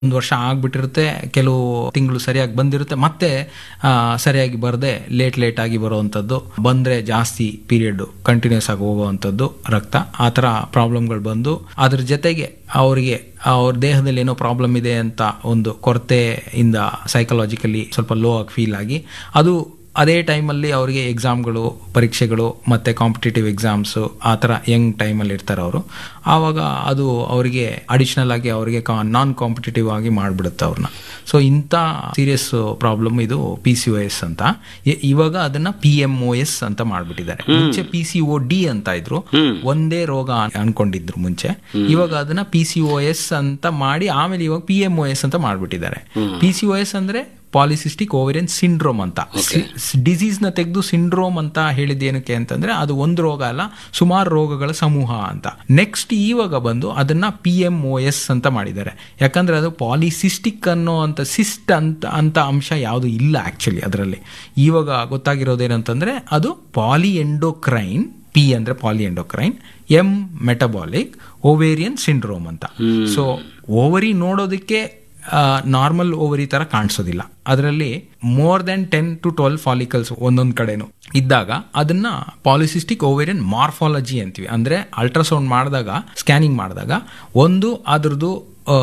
ಒಂದು ವರ್ಷ ಆಗ್ಬಿಟ್ಟಿರುತ್ತೆ ಕೆಲವು ತಿಂಗಳು ಸರಿಯಾಗಿ ಬಂದಿರುತ್ತೆ ಮತ್ತೆ ಆ, ಸರಿಯಾಗಿ ಬರದೆ ಲೇಟ್ ಲೇಟ್ ಆಗಿ ಬರುವಂಥದ್ದು ಬಂದ್ರೆ ಜಾಸ್ತಿ ಪೀರಿಯಡ್ ಕಂಟಿನ್ಯೂಸ್ ಆಗಿ ಹೋಗುವಂಥದ್ದು ರಕ್ತ ಆ ಥರ ಪ್ರಾಬ್ಲಮ್ಗಳು ಬಂದು ಅದ್ರ ಜೊತೆಗೆ ಅವರಿಗೆ ಅವ್ರ ದೇಹದಲ್ಲಿ ಏನೋ ಪ್ರಾಬ್ಲಮ್ ಇದೆ ಅಂತ ಒಂದು ಕೊರತೆಯಿಂದ ಸೈಕಲಾಜಿಕಲಿ ಸ್ವಲ್ಪ ಲೋ ಆಗಿ ಫೀಲ್ ಆಗಿ ಅದು ಅದೇ ಟೈಮಲ್ಲಿ ಅವರಿಗೆ ಎಕ್ಸಾಮ್ಗಳು ಪರೀಕ್ಷೆಗಳು ಮತ್ತು ಕಾಂಪಿಟೇಟಿವ್ ಎಕ್ಸಾಮ್ಸು ಆ ಥರ ಯಂಗ್ ಟೈಮಲ್ಲಿ ಇರ್ತಾರೆ ಅವರು ಆವಾಗ ಅದು ಅವರಿಗೆ ಅಡಿಷ್ನಲ್ ಆಗಿ ಅವರಿಗೆ ನಾನ್ ಕಾಂಪಿಟೇಟಿವ್ ಆಗಿ ಮಾಡಿಬಿಡುತ್ತೆ ಅವ್ರನ್ನ ಸೊ ಇಂಥ ಸೀರಿಯಸ್ ಪ್ರಾಬ್ಲಮ್ ಇದು ಪಿ ಸಿ ಒ ಎಸ್ ಅಂತ ಇ- ಇವಾಗ ಅದನ್ನ ಪಿ ಎಂ ಒ ಎಸ್ ಅಂತ ಮಾಡ್ಬಿಟ್ಟಿದ್ದಾರೆ ಮುಂಚೆ ಪಿ ಸಿ ಒ ಡಿ ಅಂತ ಇದ್ರು ಒಂದೇ ರೋಗ ಅನ್- ಅನ್ಕೊಂಡಿದ್ರು ಮುಂಚೆ ಇವಾಗ ಅದನ್ನ ಪಿ ಸಿ ಒ ಎಸ್ ಅಂತ ಮಾಡಿ ಆಮೇಲೆ ಇವಾಗ ಪಿ ಎಂ ಒ ಎಸ್ ಅಂತ ಮಾಡ್ಬಿಟ್ಟಿದ್ದಾರೆ ಪಿ ಸಿ ಒ ಎಸ್ ಅಂದ್ರೆ ಪಾಲಿಸಿಸ್ಟಿಕ್ ಓವೇರಿಯನ್ ಸಿಂಡ್ರೋಮ್ ಅಂತ ಡಿಸೀಸ್ ನ ತೆಗೆದು ಸಿಂಡ್ರೋಮ್ ಅಂತ ಹೇಳಿದ ಏನಕ್ಕೆ ಅಂತಂದ್ರೆ ಅದು ಒಂದು ರೋಗ ಅಲ್ಲ ಸುಮಾರು ರೋಗಗಳ ಸಮೂಹ ಅಂತ ನೆಕ್ಸ್ಟ್ ಇವಾಗ ಬಂದು ಅದನ್ನ ಪಿ ಎಂ ಒ ಎಸ್ ಅಂತ ಮಾಡಿದ್ದಾರೆ ಯಾಕಂದ್ರೆ ಅದು ಪಾಲಿಸಿಸ್ಟಿಕ್ ಅನ್ನೋ ಅಂತ ಸಿಸ್ಟ್ ಅಂತ ಅಂತ ಅಂಶ ಯಾವುದು ಇಲ್ಲ ಆಕ್ಚುಲಿ ಅದರಲ್ಲಿ ಇವಾಗ ಗೊತ್ತಾಗಿರೋದೇನಂತಂದ್ರೆ ಅದು ಪಾಲಿ ಎಂಡೋಕ್ರೈನ್ ಪಿ ಅಂದ್ರೆ poly endocrine M metabolic ovarian syndrome ಅಂತ ಸೊ ಓವರಿ ನೋಡೋದಕ್ಕೆ ನಾರ್ಮಲ್ ಓವರಿ ತರ ಕಾಣಿಸೋದಿಲ್ಲ ಅದರಲ್ಲಿ more than ten to twelve follicles ಒಂದೊಂದು ಕಡೆನು ಇದ್ದಾಗ ಅದನ್ನ ಪಾಲಿಸಿಸ್ಟಿಕ್ ಓವೇರಿಯನ್ ಮಾರ್ಫಾಲಜಿ ಅಂತೀವಿ ಅಂದ್ರೆ ಅಲ್ಟ್ರಾಸೌಂಡ್ ಮಾಡಿದಾಗ ಸ್ಕ್ಯಾನಿಂಗ್ ಮಾಡಿದಾಗ ಒಂದು ಅದ್ರದ್ದು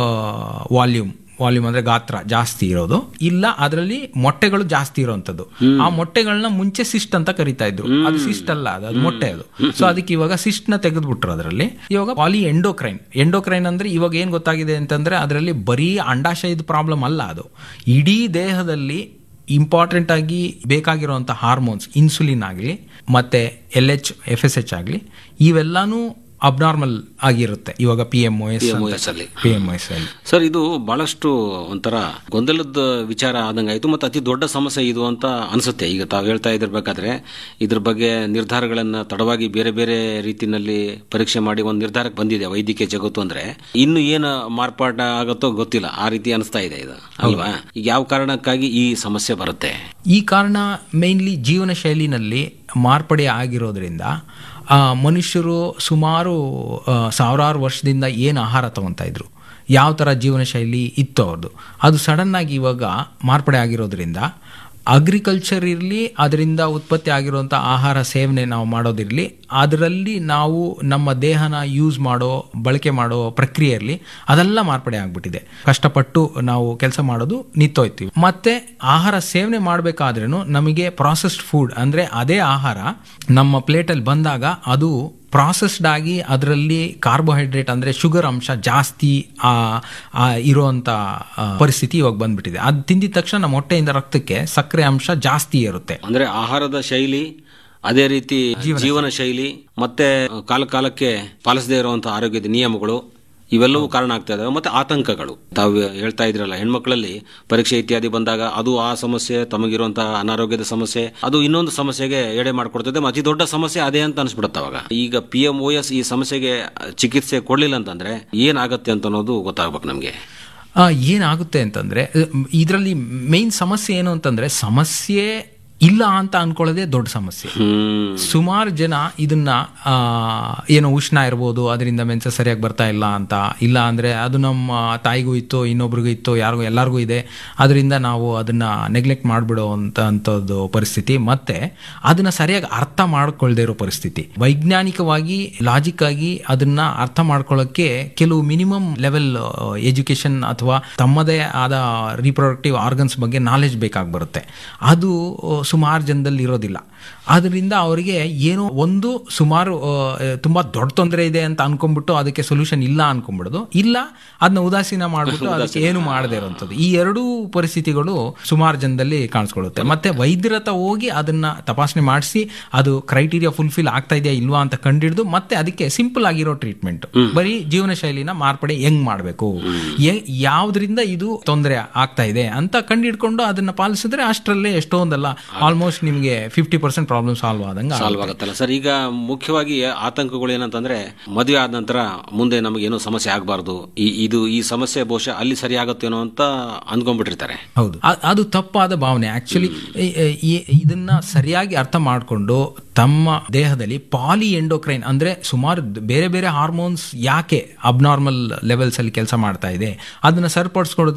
ವಾಲ್ಯೂಮ್ ವಾಲ್ಯೂಮ್ ಅಂದ್ರೆ ಗಾತ್ರ ಜಾಸ್ತಿ ಇರೋದು ಇಲ್ಲ ಅದರಲ್ಲಿ ಮೊಟ್ಟೆಗಳು ಜಾಸ್ತಿ ಇರೋಂಥದ್ದು ಆ ಮೊಟ್ಟೆಗಳನ್ನ ಮುಂಚೆ ಸಿಸ್ಟ್ ಅಂತ ಕರಿತಾ ಇದ್ರು ಅದು ಸಿಸ್ಟ್ ಅಲ್ಲ ಅದು ಅದು ಮೊಟ್ಟೆ ಅದು ಸೊ ಅದಕ್ಕೆ ಇವಾಗ ಸಿಸ್ಟ್ ನ ತೆಗೆದ್ಬಿಟ್ರು ಅದರಲ್ಲಿ ಇವಾಗ ಪಾಲಿ ಎಂಡೋಕ್ರೈನ್ ಎಂಡೋಕ್ರೈನ್ ಅಂದ್ರೆ ಇವಾಗ ಏನ್ ಗೊತ್ತಾಗಿದೆ ಅಂತಂದ್ರೆ ಅದರಲ್ಲಿ ಬರೀ ಅಂಡಾಶಯದ ಪ್ರಾಬ್ಲಮ್ ಅಲ್ಲ ಅದು ಇಡೀ ದೇಹದಲ್ಲಿ ಇಂಪಾರ್ಟೆಂಟ್ ಆಗಿ ಬೇಕಾಗಿರುವಂಥ ಹಾರ್ಮೋನ್ಸ್ ಇನ್ಸುಲಿನ್ ಆಗಲಿ ಮತ್ತೆ L H F S H ಆಗಲಿ ಇವೆಲ್ಲಾನು ಅಬ್ನಾರ್ಮಲ್ ಆಗಿರುತ್ತೆ ಇವಾಗ P M O S PMOS ಅಲ್ಲಿ. ಪಿ ಎಂ ಒ ಎಸ್ ಅಲ್ಲಿ ಸರ್ ಇದು ಬಹಳಷ್ಟು ಒಂಥರ ಗೊಂದಲದ ವಿಚಾರ ಆದಂಗೆ ಆಯ್ತು ಮತ್ತು ಅತಿ ದೊಡ್ಡ ಸಮಸ್ಯೆ ಇದು ಅಂತ ಅನ್ಸುತ್ತೆ ಈಗ ತಾವು ಹೇಳ್ತಾ ಇದ್ದಿರ್ಬೇಕಾದ್ರೆ ಇದ್ರ ಬಗ್ಗೆ ನಿರ್ಧಾರಗಳನ್ನ ತಡವಾಗಿ ಬೇರೆ ಬೇರೆ ರೀತಿನಲ್ಲಿ ಪರೀಕ್ಷೆ ಮಾಡಿ ಒಂದು ನಿರ್ಧಾರಕ್ಕೆ ಬಂದಿದೆ ವೈದ್ಯಕೀಯ ಜಗತ್ತು ಅಂದ್ರೆ ಇನ್ನು ಏನು ಮಾರ್ಪಾಟ ಆಗುತ್ತೋ ಗೊತ್ತಿಲ್ಲ ಆ ರೀತಿ ಅನಿಸ್ತಾ ಇದೆ ಇದು ಅಲ್ವಾ ಈಗ ಯಾವ ಕಾರಣಕ್ಕಾಗಿ ಈ ಸಮಸ್ಯೆ ಬರುತ್ತೆ ಈ ಕಾರಣ ಮೇನ್ಲಿ ಜೀವನ ಶೈಲಿನಲ್ಲಿ ಮಾರ್ಪಡೆ ಆಗಿರೋದ್ರಿಂದ ಆ, ಮನುಷ್ಯರು ಸುಮಾರು ಆ, ಸಾವಿರಾರು ವರ್ಷದಿಂದ ಏನು ಆಹಾರ ತಗೊತಾ ಇದ್ರು ಯಾವ ಥರ ಜೀವನ ಶೈಲಿ ಇತ್ತು ಅವ್ರದ್ದು ಅದು ಸಡನ್ ಆಗಿ ಇವಾಗ ಮಾರ್ಪಡೆ ಆಗಿರೋದ್ರಿಂದ ಅಗ್ರಿಕಲ್ಚರ್ ಇರಲಿ ಅದರಿಂದ ಉತ್ಪತ್ತಿ ಆಗಿರುವಂಥ ಆಹಾರ ಸೇವನೆ ನಾವು ಮಾಡೋದಿರಲಿ ಅದರಲ್ಲಿ ನಾವು ನಮ್ಮ ದೇಹನ ಯೂಸ್ ಮಾಡೋ ಬಳಕೆ ಮಾಡೋ ಪ್ರಕ್ರಿಯೆ ಇರಲಿ ಅದೆಲ್ಲ ಮಾರ್ಪಡೆ ಆಗ್ಬಿಟ್ಟಿದೆ ಕಷ್ಟಪಟ್ಟು ನಾವು ಕೆಲಸ ಮಾಡೋದು ನಿಂತೋಯ್ತೀವಿ ಮತ್ತೆ ಆಹಾರ ಸೇವನೆ ಮಾಡಬೇಕಾದ್ರೂ ನಮಗೆ ಪ್ರಾಸೆಸ್ಡ್ ಫುಡ್ ಅಂದ್ರೆ ಅದೇ ಆಹಾರ ನಮ್ಮ ಪ್ಲೇಟಲ್ಲಿ ಬಂದಾಗ ಅದು ಪ್ರಾಸೆಸ್ಡ್ ಆಗಿ ಅದರಲ್ಲಿ ಕಾರ್ಬೋಹೈಡ್ರೇಟ್ ಅಂದ್ರೆ ಶುಗರ್ ಅಂಶ ಜಾಸ್ತಿ ಆ, ಆ, ಇರುವಂತ ಆ, ಪರಿಸ್ಥಿತಿ ಇವಾಗ ಬಂದ್ಬಿಟ್ಟಿದೆ ಅದು ತಿಂದಿದ ತಕ್ಷಣ ನಮ್ಮ ಹೊಟ್ಟೆಯಿಂದ ರಕ್ತಕ್ಕೆ ಸಕ್ಕರೆ ಅಂಶ ಜಾಸ್ತಿ ಇರುತ್ತೆ ಅಂದ್ರೆ ಆಹಾರದ ಶೈಲಿ ಅದೇ ರೀತಿ ಜೀವನ ಶೈಲಿ ಮತ್ತೆ ಕಾಲ ಕಾಲಕ್ಕೆ ಪಾಲಿಸದೇ ಇರುವಂತಹ ಆರೋಗ್ಯದ ನಿಯಮಗಳು ಇವೆಲ್ಲವೂ ಕಾರಣ ಆಗ್ತಾ ಇದಾವೆ ಮತ್ತೆ ಆತಂಕಗಳು ತಾವು ಹೇಳ್ತಾ ಇದ್ರಲ್ಲ ಹೆಣ್ಮಕ್ಳಲ್ಲಿ ಪರೀಕ್ಷೆ ಇತ್ಯಾದಿ ಬಂದಾಗ ಅದು ಆ ಸಮಸ್ಯೆ ತಮಗಿರುವಂತಹ ಅನಾರೋಗ್ಯದ ಸಮಸ್ಯೆ ಅದು ಇನ್ನೊಂದು ಸಮಸ್ಯೆಗೆ ಎಡೆ ಮಾಡಿಕೊಡ್ತದೆ ಅತಿ ದೊಡ್ಡ ಸಮಸ್ಯೆ ಅದೇ ಅಂತ ಅನ್ಸ್ಬಿಡುತ್ತೆ ಅವಾಗ ಈಗ ಪಿ ಎಂ ಓ ಎಸ್ ಈ ಸಮಸ್ಯೆಗೆ ಚಿಕಿತ್ಸೆ ಕೊಡ್ಲಿಲ್ಲ ಅಂತಂದ್ರೆ ಏನಾಗತ್ತೆ ಅಂತ ಅನ್ನೋದು ಗೊತ್ತಾಗ್ಬೇಕು ನಮ್ಗೆ ಆ, ಏನಾಗುತ್ತೆ ಅಂತಂದ್ರೆ ಇದರಲ್ಲಿ ಮೇನ್ ಸಮಸ್ಯೆ ಏನು ಅಂತಂದ್ರೆ ಸಮಸ್ಯೆ ಇಲ್ಲ ಅಂತ ಅನ್ಕೊಳ್ಳೋದೇ ದೊಡ್ಡ ಸಮಸ್ಯೆ ಹ್ಮ್ ಸುಮಾರು ಜನ ಇದನ್ನ ಆ, ಏನೋ ಉಷ್ಣ ಇರ್ಬೋದು ಅದರಿಂದ ಮೆನ್ಸ ಸರಿಯಾಗಿ ಬರ್ತಾ ಇಲ್ಲ ಅಂತ ಇಲ್ಲ ಅಂದ್ರೆ ಅದು ನಮ್ಮ ತಾಯಿಗೂ ಇತ್ತು ಇನ್ನೊಬ್ರಿಗೂ ಇತ್ತು ಯಾರಿಗೂ ಎಲ್ಲರಿಗೂ ಇದೆ ಅದರಿಂದ ನಾವು ಅದನ್ನ ನೆಗ್ಲೆಕ್ಟ್ ಮಾಡಿಬಿಡೋ ಅಂತ ಅಂಥದ್ದು ಪರಿಸ್ಥಿತಿ ಮತ್ತೆ ಅದನ್ನ ಸರಿಯಾಗಿ ಅರ್ಥ ಮಾಡ್ಕೊಳ್ದೇ ಇರೋ ಪರಿಸ್ಥಿತಿ ವೈಜ್ಞಾನಿಕವಾಗಿ ಲಾಜಿಕ್ ಆಗಿ ಅದನ್ನ ಅರ್ಥ ಮಾಡ್ಕೊಳ್ಳೋಕ್ಕೆ ಕೆಲವು ಮಿನಿಮಮ್ ಲೆವೆಲ್ ಎಜುಕೇಶನ್ ಅಥವಾ ತಮ್ಮದೇ ಆದ ರೀಪ್ರೊಡಕ್ಟಿವ್ ಆರ್ಗನ್ಸ್ ಬಗ್ಗೆ ನಾಲೆಜ್ ಬೇಕಾಗಿ ಬರುತ್ತೆ ಅದು ಸುಮಾರು ಜನದಲ್ಲಿ ಇರೋದಿಲ್ಲ ಅದರಿಂದ ಅವರಿಗೆ ಏನೋ ಒಂದು ಸುಮಾರು ಆ, ತುಂಬಾ ದೊಡ್ಡ ತೊಂದರೆ ಇದೆ ಅಂತ ಅನ್ಕೊಂಡ್ಬಿಟ್ಟು ಅದಕ್ಕೆ ಸೊಲ್ಯೂಷನ್ ಇಲ್ಲ ಅನ್ಕೊಂಡ್ಬಿಡೋದು ಇಲ್ಲ ಅದನ್ನ ಉದಾಸೀನ ಮಾಡ್ಬಿಟ್ಟು ಅದಕ್ಕೆ ಏನು ಮಾಡದೇ ಇರೋಂಥದ್ದು ಈ ಎರಡೂ ಪರಿಸ್ಥಿತಿಗಳು ಸುಮಾರು ಜನದಲ್ಲಿ ಕಾಣಿಸ್ಕೊಳ್ಳುತ್ತೆ ಮತ್ತೆ ವೈದ್ಯರ ಹತ್ರ ಹೋಗಿ ಅದನ್ನ ತಪಾಸಣೆ ಮಾಡಿಸಿ ಅದು ಕ್ರೈಟೀರಿಯಾ ಫುಲ್ಫಿಲ್ ಆಗ್ತಾ ಇದೆಯಾ ಇಲ್ವಾ ಅಂತ ಕಂಡಿಡಿದು ಮತ್ತೆ ಅದಕ್ಕೆ ಸಿಂಪಲ್ ಆಗಿರೋ ಟ್ರೀಟ್ಮೆಂಟ್ ಬರೀ ಜೀವನ ಶೈಲಿನ ಮಾರ್ಪಡೆ ಹೆಂಗ್ ಮಾಡಬೇಕು ಯಾವ್ದ್ರಿಂದ ಇದು ತೊಂದರೆ ಆಗ್ತಾ ಇದೆ ಅಂತ ಕಂಡಿಡ್ಕೊಂಡು ಅದನ್ನ ಪಾಲಿಸಿದ್ರೆ ಅಷ್ಟರಲ್ಲೇ ಎಷ್ಟೊಂದಲ್ಲ ಆಲ್ಮೋಸ್ಟ್ ನಿಮಗೆ ಫಿಫ್ಟಿ ಪರ್ಸೆಂಟ್ ಪ್ರಾಬ್ಲಮ್ ಸಾಲ್ವ್ ಆದಂಗೆ ಸಾಲ್ವ್ ಆಗುತ್ತಲ್ಲ ಸರ್ ಈಗ ಮುಖ್ಯವಾಗಿ ಆತಂಕಗಳು ಏನಂತಂದ್ರೆ ಮದುವೆ ಆದ ನಂತರ ಮುಂದೆ ನಮಗೇನೋ ಸಮಸ್ಯೆ ಆಗಬಾರ್ದು ಈ ಇದು ಈ ಸಮಸ್ಯೆ ಬಹುಶಃ ಅಲ್ಲಿ ಸರಿ ಆಗುತ್ತೇನೋ ಅಂತ ಅಂದ್ಕೊಂಡ್ಬಿಟ್ಟಿರ್ತಾರೆ ಹೌದು ಅ- ಅದು ತಪ್ಪಾದ ಭಾವನೆ ಆಕ್ಚುಲಿ ಇದನ್ನ ಸರಿಯಾಗಿ ಅರ್ಥ ಮಾಡಿಕೊಂಡು ತಮ್ಮ ದೇಹದಲ್ಲಿ ಪಾಲಿ ಎಂಡೋಕ್ರೈನ್ ಅಂದ್ರೆ ಸುಮಾರು ಬೇರೆ ಬೇರೆ ಹಾರ್ಮೋನ್ಸ್ ಯಾಕೆ ಅಬ್ನಾರ್ಮಲ್ ಲೆವೆಲ್ಸ್ ಅಲ್ಲಿ ಕೆಲಸ ಮಾಡ್ತಾ ಇದೆ ಅದನ್ನ ಸರಿಪಡಿಸ್ಕೊಳ್ಳೋದು